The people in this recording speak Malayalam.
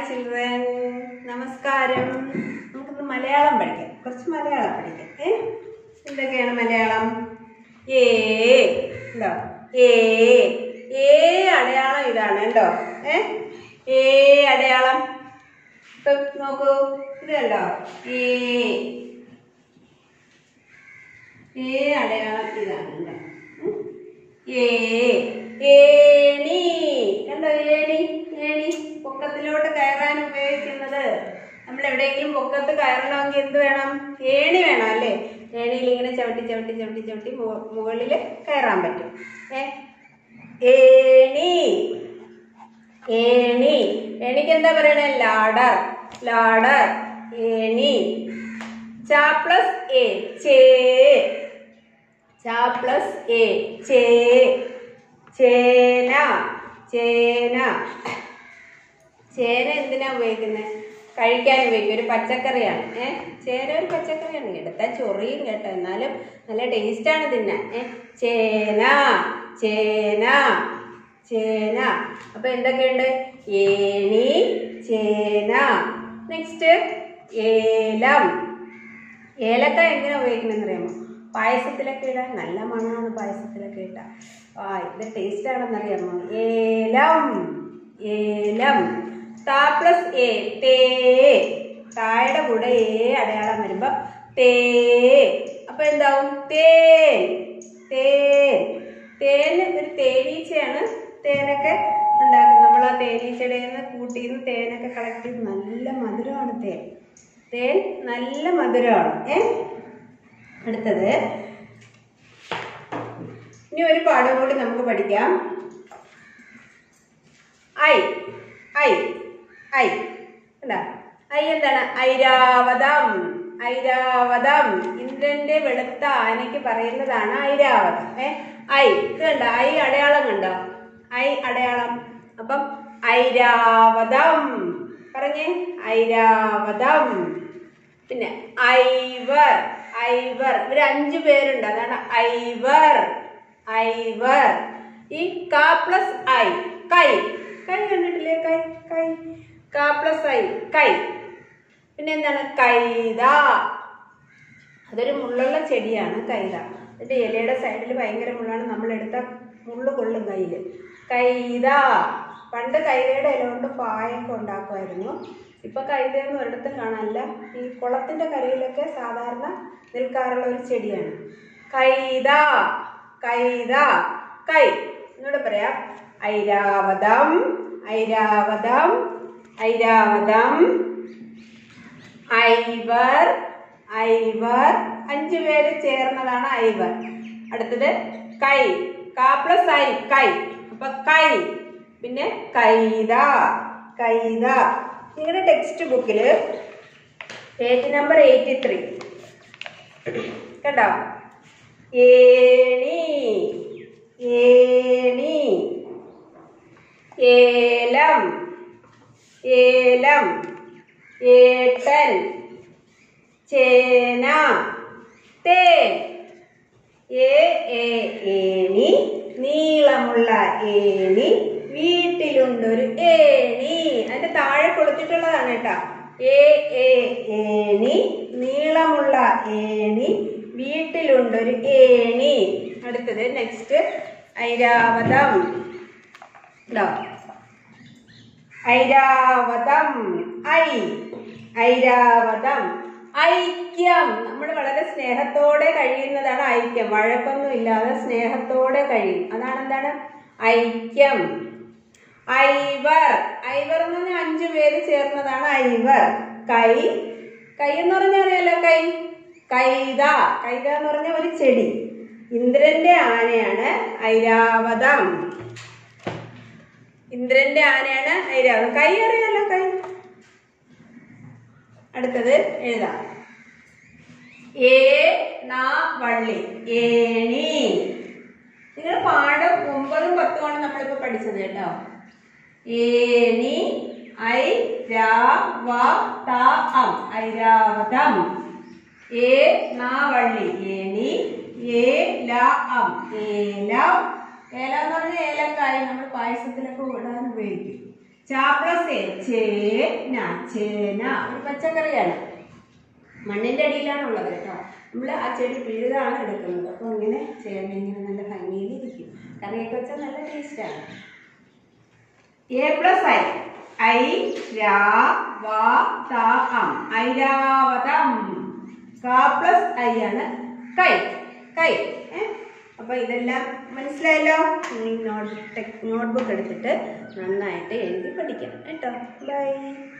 ചിൽഡ്രൻ നമസ്കാരം നമുക്കിന്ന് മലയാളം പഠിക്കാം കുറച്ച് മലയാളം പഠിക്കാം ഏ എന്തൊക്കെയാണ് മലയാളം ഏ ഉണ്ടോ ഏ ഏ അടയാളം ഇതാണ് കേട്ടോ ഏ ഏ അടയാളം ഇപ്പൊ നോക്കൂ ഇത് കണ്ടോ ഏ ഏ അടയാളം ഇതാണ് കേട്ടോ ഉം. ഏ ഏണി കണ്ടോ ഏണി ഏണി പൊക്കത്തിലോട്ട് കയറാൻ ഉപയോഗിക്കുന്നത് നമ്മൾ എവിടെയെങ്കിലും പൊക്കത്ത് കയറണമെങ്കിൽ എന്ത് വേണം ഏണി വേണം അല്ലേ ഏണിയിൽ ഇങ്ങനെ ചവിട്ടി ചവിട്ടി ചവിട്ടി ചവിട്ടി മുകളിൽ കയറാൻ പറ്റും ഏ ഏണി ഏണി ഏണിക്ക് എന്താ പറയണേ ലാഡർ ലാഡർ ഏണി ചാ പ്ലസ് എ ചേ ച പ്ലസ് എ ചേ ചേന ചേന ചേന എന്തിനാ ഉപയോഗിക്കുന്നത് കഴിക്കാൻ ഉപയോഗിക്കും ഒരു പച്ചക്കറിയാണ് ഏ ചേന ഒരു പച്ചക്കറിയാണ് എടുത്താൽ ചൊറിയും കേട്ടോ എന്നാലും നല്ല ടേസ്റ്റാണ് തിന്നാൻ ഏ ചേന ചേന ചേന അപ്പൊ എന്തൊക്കെയുണ്ട് ഏണി ചേന നെക്സ്റ്റ് ഏലം ഏലക്ക എന്തിനാ ഉപയോഗിക്കണമെന്ന് അറിയാമോ പായസത്തിലൊക്കെ ഇടാൻ നല്ല മണമാണ് പായസത്തിലൊക്കെ ഇട്ടാ ആ ഇത് ടേസ്റ്റ് ആണെന്ന് അറിയാമോ ഏലം ഏലം താ പ്ലസ് എ തേ തായുടെ കൂടെ ഏ അടയാളം വരുമ്പോ തേ അപ്പൊ എന്താവും തേൻ തേൻ തേൻ ഒരു തേനീച്ചയാണ് തേനൊക്കെ ഉണ്ടാക്കുന്നത് നമ്മൾ ആ തേനീച്ചയുടെ നിന്ന് കൂട്ടിന്ന് തേനൊക്കെ കളക്ട് ചെയ്ത് നല്ല മധുരമാണ് തേൻ തേൻ നല്ല മധുരമാണ് ഏ അടുത്തത് ഇനി ഒരു പാഠം കൂടി നമുക്ക് പഠിക്കാം ഐ ഐ ഐ എന്താ ഐ എന്താണ് ഐരാവതം ഐരാവതം ഇന്ദ്രന്റെ വെളുത്ത ആനയ്ക്ക് പറയുന്നതാണ് ഐരാവതം ഏ ഐ ഇത് കണ്ടോ ഐ അടയാളം കണ്ടോ ഐ അടയാളം അപ്പം ഐരാവതം പറഞ്ഞേ ഐരാവതം പിന്നെ ഐവർ ഐവർ ഇവർ അഞ്ചു പേരുണ്ട് അതാണ് ഐവർ ഐവർ ഈ കാ പ്ലസ് ഐ കൈ കൈ കണ്ടിട്ടില്ലേ കൈ കൈ കാ പ്ലസ് ഐ കൈ പിന്നെ എന്താണ് കൈത അതൊരു മുള്ളുള്ള ചെടിയാണ് കൈത അതിന്റെ ഇലയുടെ സൈഡിൽ ഭയങ്കര മുള്ളാണ് നമ്മൾ എടുത്ത മുള്ളു കൊള്ളും കയ്യിൽ കൈത പണ്ട് കൈതയുടെ ഇല കൊണ്ട് പായൊക്കെ ഉണ്ടാക്കുമായിരുന്നു ഇപ്പൊ കൈതയൊന്നും ഒരിടത്തും കാണാനില്ല ഈ കുളത്തിന്റെ കരയിലൊക്കെ സാധാരണ നിൽക്കാറുള്ള ഒരു ചെടിയാണ് കൈത കൈത കൈ എന്നോട് പറയാം ഐരാവതം ഐരാവതം ഐരാവതം ഐവർ ഐവർ അഞ്ചു പേര് ചേർന്നതാണ് ഐവർ അടുത്തത് കൈ കാ പ്ലസ് ഐ കൈ അപ്പൊ കൈ പിന്നെ കൈത കൈത നിങ്ങളുടെ ടെക്സ്റ്റ് ബുക്കിൽ പേജ് നമ്പർ എയ്റ്റി ത്രീ കണ്ടോ ഏണി ഏണി ഏലം ഏലം ഏട്ടൻ ചേന തേൻ ഏ ഏ ഏണി നീളമുള്ള ഏണി വീട്ടിലുണ്ടൊരു ഏണി അതിന്റെ താഴെ കൊടുത്തിട്ടുള്ളതാണ് കേട്ടാ ഏ ഏ ഏണി നീളമുള്ള ഏണി വീട്ടിലുണ്ടൊരു ഏണി അടുത്തത് നെക്സ്റ്റ് ഐരാവതം ഉണ്ടോ ഐരാവതം ഐ ഐരാവതം ഐക്യം നമ്മൾ വളരെ സ്നേഹത്തോടെ കഴിയുന്നതാണ് ഐക്യം വഴക്കൊന്നും ഇല്ലാതെ സ്നേഹത്തോടെ കഴിയും അതാണ് എന്താണ് ഐക്യം ഐവർ ഐവർ എന്ന് പറഞ്ഞാൽ അഞ്ചു പേര് ചേർന്നതാണ് ഐവർ കൈ കൈ എന്ന് പറഞ്ഞാൽ അറിയാലോ കൈ കൈത കൈത എന്ന് പറഞ്ഞ ഒരു ചെടി ഇന്ദ്രന്റെ ആനയാണ് ഐരാവതം ഇന്ദ്രന്റെ ആനയാണ് ഐരാവതം കൈ അറിയാലോ കൈ അടുത്തത് എഴുതാം ഏ നാ വള്ളി ഏണി നിങ്ങൾ പാഠം ഒമ്പതും പത്തുമാണ് നമ്മളിപ്പോ പഠിച്ചത് കേട്ടോ ഏണി ഐ രാ വ ത അം ഐരാവതം ഏ നാ വള്ളി ഏണി ഏ ല അം ഏലം ഏലം എന്ന് പറഞ്ഞാൽ ഏലക്കായ നമ്മൾ പായസത്തിലൊക്കെ ഇടാൻ ഉപയോഗിക്കും ചാ പ്ലസ് എ ചേന ചേന ഒരു പച്ചക്കറിയാണ് മണ്ണിന്റെ അടിയിലാണുള്ളത് കേട്ടോ നമ്മൾ ആ ചെടി പിഴുതാണ് എടുക്കുന്നത് അപ്പോൾ ഇങ്ങനെ ചേന ഇങ്ങനെ നല്ല ഭംഗിയിൽ ഇരിക്കും കറിയൊക്കെ വെച്ചാൽ നല്ല ടേസ്റ്റാണ് എ പ്ലസ് ഐ ഐ രാ വാ ത അം ഐരാവതം ക പ്ലസ് ഐ ആണ് കൈ കൈ ഏ അപ്പൊ ഇതെല്ലാം മനസ്സിലായല്ലോ നോട്ട് നോട്ട്ബുക്ക് എടുത്തിട്ട് നന്നായിട്ട് എഴുതി പഠിക്കണം കേട്ടോ ബൈ